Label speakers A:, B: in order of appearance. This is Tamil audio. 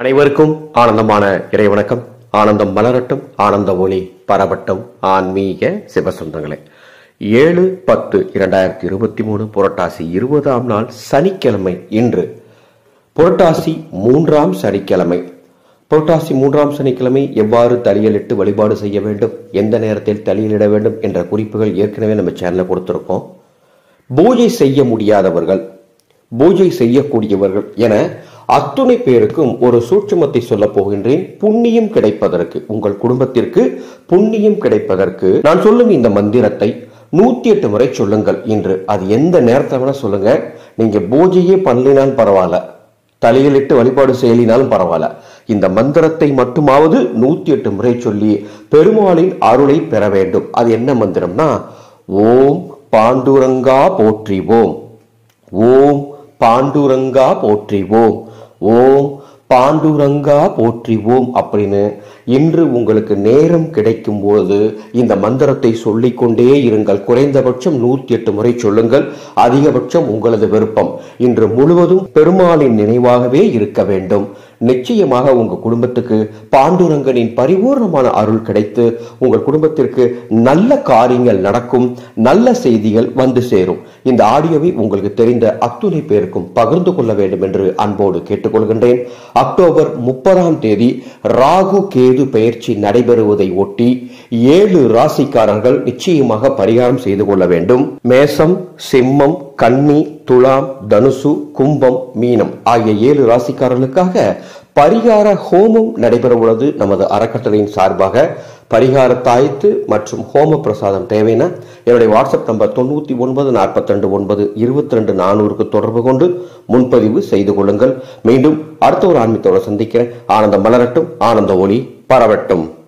A: அனைவருக்கும் ஆனந்தமான இறைவணக்கம் ஆனந்தம் மலரட்டும் ஆனந்த ஒளி பரவட்டும் ஆன்மீக சிவசொந்தங்களே ஏழு பத்து இரண்டாயிரத்தி இருபத்தி மூணு புரட்டாசி இருபதாம் நாள் சனிக்கிழமை இன்று புரட்டாசி மூன்றாம் சனிக்கிழமை புரட்டாசி மூன்றாம் சனிக்கிழமை எவ்வாறு தலியலிட்டு வழிபாடு செய்ய வேண்டும் எந்த நேரத்தில் தலியலிட வேண்டும் என்ற குறிப்புகள் ஏற்கனவே நம்ம சேனல்ல கொடுத்திருக்கோம் பூஜை செய்ய முடியாதவர்கள் பூஜை செய்யக்கூடியவர்கள் என அத்துணை பேருக்கும் ஒரு சூட்சுமத்தை சொல்ல போகின்றேன் புண்ணியம் கிடைப்பதற்கு உங்கள் குடும்பத்திற்கு புண்ணியம் கிடைப்பதற்கு நான் சொல்லும் இந்த மந்திரத்தை நூத்தி எட்டு முறை சொல்லுங்கள் இன்று அது எந்த நேரத்தை வேணா சொல்லுங்க நீங்க பூஜையே பண்ணலினாலும் பரவாயில்ல தலையிலிட்டு வழிபாடு செய்யலினாலும் பரவாயில்ல இந்த மந்திரத்தை மட்டுமாவது நூத்தி எட்டு முறை சொல்லி பெருமாளின் அருளை பெற வேண்டும் அது என்ன மந்திரம்னா ஓம் பாண்டுரங்கா போற்றிவோம் ஓம் பாண்டுரங்கா போற்றிவோம் ஓம் பாண்டுரங்கா போற்றிவோம் அப்படின்னு இன்று உங்களுக்கு நேரம் கிடைக்கும் போது இந்த மந்திரத்தை சொல்லிக்கொண்டே இருங்கள் குறைந்தபட்சம் நூத்தி எட்டு முறை சொல்லுங்கள் அதிகபட்சம் உங்களது விருப்பம் இன்று முழுவதும் பெருமாளின் நினைவாகவே இருக்க வேண்டும் நிச்சயமாக உங்க குடும்பத்துக்கு பாண்டுரங்கனின் பரிபூர்ணமான அருள் கிடைத்து உங்கள் குடும்பத்திற்கு நல்ல காரியங்கள் நடக்கும் நல்ல செய்திகள் வந்து சேரும் இந்த ஆடியோவை உங்களுக்கு தெரிந்த அத்துணை பேருக்கும் பகிர்ந்து கொள்ள வேண்டும் என்று அன்போடு கேட்டுக்கொள்கின்றேன் அக்டோபர் முப்பதாம் தேதி ராகு கேது பெயர்ச்சி நடைபெறுவதை ஒட்டி ஏழு ராசிக்காரர்கள் நிச்சயமாக பரிகாரம் செய்து கொள்ள வேண்டும் மேசம் சிம்மம் கன்னி துலாம் தனுசு கும்பம் மீனம் ஆகிய ஏழு ராசிக்காரர்களுக்காக பரிகார ஹோமம் நடைபெற உள்ளது நமது அறக்கட்டளையின் சார்பாக பரிகார தாயத்து மற்றும் ஹோம பிரசாதம் தேவைன்னா என்னுடைய வாட்ஸ்அப் நம்பர் தொண்ணூத்தி ஒன்பது நாற்பத்தி ரெண்டு ஒன்பது இருபத்தி ரெண்டு நானூறுக்கு தொடர்பு கொண்டு முன்பதிவு செய்து கொள்ளுங்கள் மீண்டும் அடுத்த ஒரு ஆன்மீகத்தோடு சந்திக்கிறேன் ஆனந்தம் மலரட்டும் ஆனந்த ஒளி பரவட்டும்